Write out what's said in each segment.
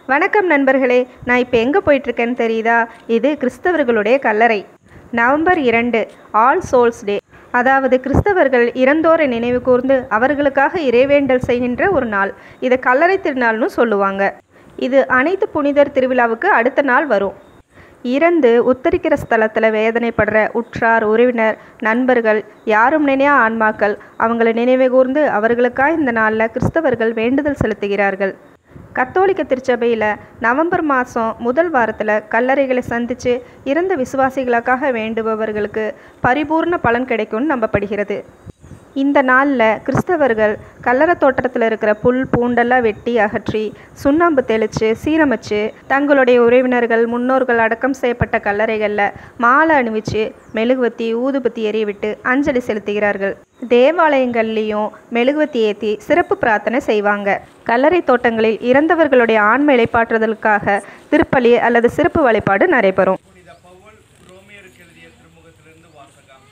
வணக்கம் நண்பர்களே நான் இப்போ எங்கே போயிட்டுருக்கேன்னு தெரியுதா இது கிறிஸ்தவர்களுடைய கல்லறை நவம்பர் இரண்டு ஆல் சோல்ஸ் டே அதாவது கிறிஸ்தவர்கள் இறந்தோரை நினைவு கூர்ந்து அவர்களுக்காக இறைவேண்டல் செய்கின்ற ஒரு நாள் இதை கல்லறை திருநாள்னு சொல்லுவாங்க இது அனைத்து புனிதர் திருவிழாவுக்கு அடுத்த நாள் வரும் இறந்து உத்தரிக்கிற ஸ்தலத்தில் வேதனைப்படுற உற்றார் உறவினர் நண்பர்கள் யாரும் நினையா ஆன்மாக்கள் அவங்களை நினைவு கூர்ந்து அவர்களுக்காக இந்த நாளில் கிறிஸ்தவர்கள் வேண்டுதல் செலுத்துகிறார்கள் கத்தோலிக்க திருச்சபையில் நவம்பர் மாதம் முதல் வாரத்தில் கல்லறைகளை சந்தித்து இறந்த விசுவாசிகளுக்காக வேண்டுபவர்களுக்கு பரிபூர்ண பலன் கிடைக்கும்னு நம்பப்படுகிறது இந்த நாளில் கிறிஸ்தவர்கள் கல்லறை தோட்டத்தில் இருக்கிற புல் பூண்டெல்லாம் வெட்டி அகற்றி சுண்ணாம்பு தெளித்து சீரமைச்சு தங்களுடைய உறவினர்கள் முன்னோர்கள் அடக்கம் செய்யப்பட்ட கல்லறைகளில் மாலை அணிவிச்சு மெழுகுவத்தி ஊதுபத்தி எறிய விட்டு அஞ்சலி செலுத்துகிறார்கள் தேவாலயங்கள்லேயும் மெழுகுவத்தி ஏற்றி சிறப்பு பிரார்த்தனை செய்வாங்க கல்லறை தோட்டங்களில் இறந்தவர்களுடைய ஆன்ம இலைப்பாற்றுதலுக்காக திருப்பலி அல்லது சிறப்பு வழிபாடு நடைபெறும் புனித பவுல் ரோமியருக்கு எழுதிய திருமுகத்திலிருந்து வாசகம்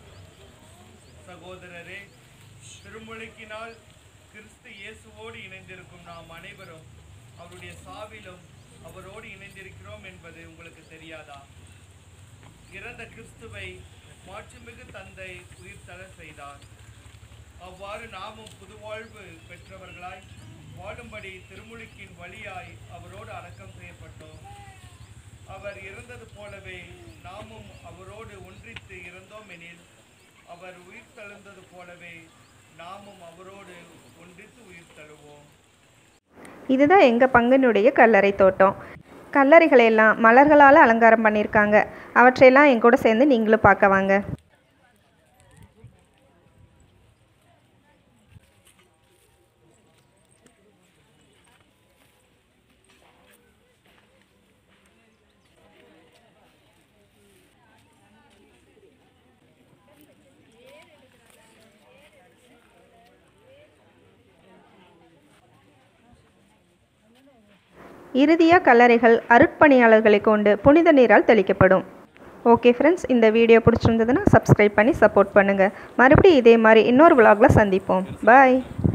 சகோதரரே திருமுழுக்கினால் கிறிஸ்து இயேசுவோடு இணைந்திருக்கும் நாம் அனைவரும் அவருடைய சாவிலும் அவரோடு இணைந்திருக்கிறோம் என்பது உங்களுக்கு தெரியாதா இறந்த கிறிஸ்துவை மாட்சிமிகு தந்தை உயிர்த்தள செய்தார் அவ்வாறு நாமும் புதுவாழ்வு பெற்றவர்களாய் வாழும்படி திருமுழுக்கின் வழியாய் அவரோடு அடக்கம் செய்யப்பட்டோம் அவர் இறந்தது போலவே நாமும் அவரோடு ஒன்றித்து இறந்தோம் எனில் அவர் உயிர் தழுந்தது போலவே நாமும் அவரோடு ஒன்றித்து உயிர் தழுவோம் இதுதான் எங்கள் பங்கினுடைய கல்லறை தோட்டம் கல்லறைகளை எல்லாம் மலர்களால் அலங்காரம் பண்ணியிருக்காங்க அவற்றையெல்லாம் என் கூட சேர்ந்து நீங்களும் பார்க்க வாங்க இறுதியாக கல்லறைகள் அருட்பணியாளர்களை கொண்டு புனித நீரால் தெளிக்கப்படும் ஓகே ஃப்ரெண்ட்ஸ் இந்த வீடியோ பிடிச்சிருந்ததுன்னா சப்ஸ்கிரைப் பண்ணி சப்போர்ட் பண்ணுங்கள் மறுபடியும் இதே மாதிரி இன்னொரு vlogல சந்திப்போம் பாய்